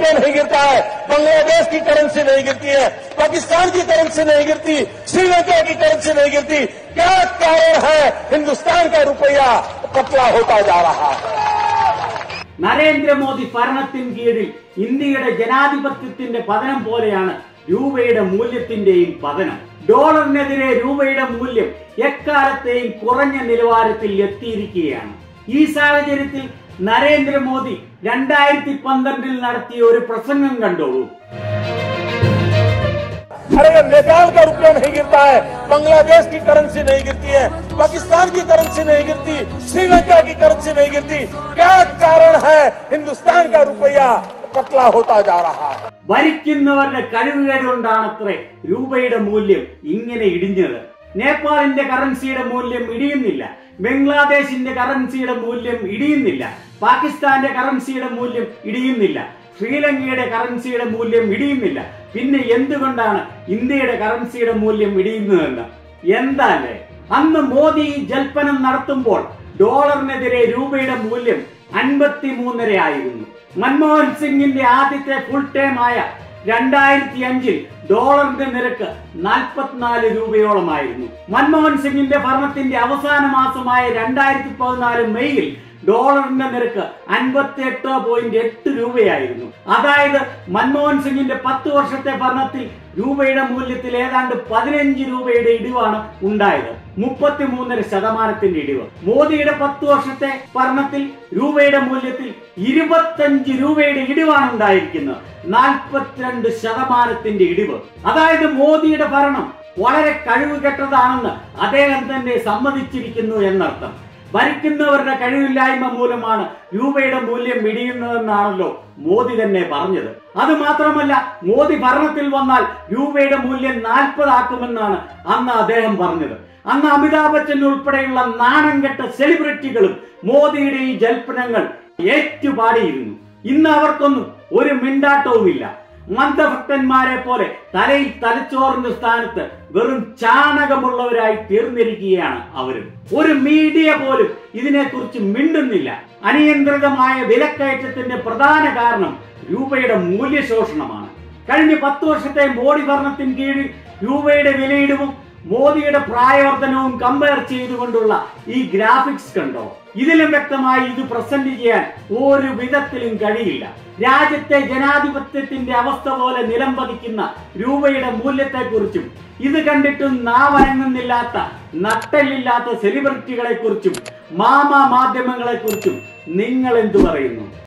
रुपया नहीं गिरता है बांग्लादेश की करेंसी नहीं गिरती है पाकिस्तान की करेंसी नहीं गिरती श्रीलंका की करेंसी नहीं गिरती क्या कारण है हिंदुस्तान का रुपया पतला होता जा रहा है നരേന്ദ്രമോദി ഭരണത്തിന് കീഴിൽ ഇന്ത്യയുടെ ജനാധിപത്യത്തിന്റെ പതനം പോലെയാണ് രൂപയുടെ മൂല്യത്തിന്റെയും പതനം ഡോളറിനെതിരെ രൂപയുടെ മൂല്യം എക്കാലത്തെയും കുറഞ്ഞ നിലവാരത്തിൽ എത്തിയിരിക്കുകയാണ് ഈ സാഹചര്യത്തിൽ നരേന്ദ്രമോദി രണ്ടായിരത്തി പന്ത്രണ്ടിൽ നടത്തിയ ഒരു പ്രസംഗം കണ്ടോളൂ अरे ये नेपाल का रुपया नहीं गिरता है बांग्लादेश की करेंसी नहीं गिरती है पाकिस्तान की करेंसी नहीं गिरती श्रीलंका की करेंसी नहीं गिरती क्या कारण है हिंदुस्तान का रुपया पतला होता जा रहा है ഭരിക്കുന്നവരുടെ കഴിവുകേട് കൊണ്ടാണത്രേ രൂപയുടെ മൂല്യം ഇങ്ങനെ ഇടിഞ്ഞത് നേപ്പാളിന്റെ കറൻസിയുടെ മൂല്യം ഇടിയുന്നില്ല ബംഗ്ലാദേശിന്റെ കറൻസിയുടെ മൂല്യം ഇടിയുന്നില്ല പാകിസ്ഥാന്റെ കറൻസിയുടെ മൂല്യം ഇടിയുന്നില്ല ശ്രീലങ്കയുടെ കറൻസിയുടെ മൂല്യം ഇടിയുന്നില്ല പിന്നെ എന്തുകൊണ്ടാണ് ഇന്ത്യയുടെ കറൻസിയുടെ മൂല്യം ഇടിയുന്നതെന്ന് എന്താല്ലേ അന്ന് മോദി ഈ ജൽപ്പനം നടത്തുമ്പോൾ ഡോളറിനെതിരെ രൂപയുടെ മൂല്യം അൻപത്തി മൂന്നര ആയിരുന്നു മൻമോഹൻ സിംഗിന്റെ ആദ്യത്തെ ഫുൾ ടൈം ആയ രണ്ടായിരത്തി അഞ്ചിൽ ഡോളറിന്റെ നിരക്ക് നാൽപ്പത്തിനാല് രൂപയോളമായിരുന്നു മൻമോഹൻ സിംഗിന്റെ ഭരണത്തിന്റെ അവസാന മാസമായ രണ്ടായിരത്തി പതിനാല് മെയ്യിൽ ഡോളറിന്റെ നിരക്ക് അൻപത്തി എട്ട് പോയിന്റ് എട്ട് രൂപയായിരുന്നു അതായത് മൻമോഹൻ സിംഗിന്റെ പത്ത് വർഷത്തെ ഭരണത്തിൽ രൂപയുടെ മൂല്യത്തിൽ ഏതാണ്ട് പതിനഞ്ച് രൂപയുടെ ഇടിവാണ് ഉണ്ടായത് മുപ്പത്തിമൂന്നര ശതമാനത്തിന്റെ ഇടിവ് മോദിയുടെ പത്ത് വർഷത്തെ ഭരണത്തിൽ രൂപയുടെ മൂല്യത്തിൽ ഇരുപത്തഞ്ച് രൂപയുടെ ഇടിവാണ് ഉണ്ടായിരിക്കുന്നത് നാൽപ്പത്തിരണ്ട് ശതമാനത്തിന്റെ ഇടിവ് അതായത് മോദിയുടെ ഭരണം വളരെ കഴിവുകെട്ടതാണെന്ന് അദ്ദേഹം തന്നെ സമ്മതിച്ചിരിക്കുന്നു എന്നർത്ഥം ഭരിക്കുന്നവരുടെ കഴിവില്ലായ്മ മൂലമാണ് രൂപയുടെ മൂല്യം ഇടിയുന്നതെന്നാണല്ലോ മോദി തന്നെ പറഞ്ഞത് അത് മാത്രമല്ല മോദി ഭരണത്തിൽ വന്നാൽ രൂപയുടെ മൂല്യം നാൽപ്പതാക്കുമെന്നാണ് അന്ന് അദ്ദേഹം പറഞ്ഞത് അന്ന് അമിതാഭ് ബച്ചൻ ഉൾപ്പെടെയുള്ള നാണം കെട്ട സെലിബ്രിറ്റികളും മോദിയുടെ ഈ ജൽപ്പനങ്ങൾ ഏറ്റുപാടിയിരുന്നു ഇന്ന് അവർക്കൊന്നും ഒരു മിണ്ടാട്ടവുമില്ല മന്ദഭക്തന്മാരെ പോലെ തലയിൽ തലച്ചോറിന്റെ സ്ഥാനത്ത് വെറും ചാണകമുള്ളവരായി തീർന്നിരിക്കുകയാണ് അവരും ഒരു മീഡിയ പോലും ഇതിനെക്കുറിച്ച് മിണ്ടുന്നില്ല അനിയന്ത്രിതമായ വിലക്കയറ്റത്തിന്റെ പ്രധാന കാരണം രൂപയുടെ മൂല്യശോഷണമാണ് കഴിഞ്ഞ പത്ത് വർഷത്തെ മോഡി ഭരണത്തിന് കീഴിൽ രൂപയുടെ വിലയിടിവും മോദിയുടെ പ്രായവർദ്ധനവും കമ്പയർ ചെയ്തുകൊണ്ടുള്ള ഈ ഗ്രാഫിക്സ് കണ്ടോ ഇതിലും വ്യക്തമായി ഇത് പ്രസന്റ് ചെയ്യാൻ ഒരു വിധത്തിലും കഴിയില്ല രാജ്യത്തെ ജനാധിപത്യത്തിന്റെ അവസ്ഥ പോലെ നിലം പതിക്കുന്ന രൂപയുടെ മൂല്യത്തെക്കുറിച്ചും ഇത് കണ്ടിട്ടും നാവനങ്ങുന്നില്ലാത്ത നട്ടല്ലില്ലാത്ത സെലിബ്രിറ്റികളെ കുറിച്ചും മാമാ മാധ്യമങ്ങളെ കുറിച്ചും നിങ്ങൾ എന്തു പറയുന്നു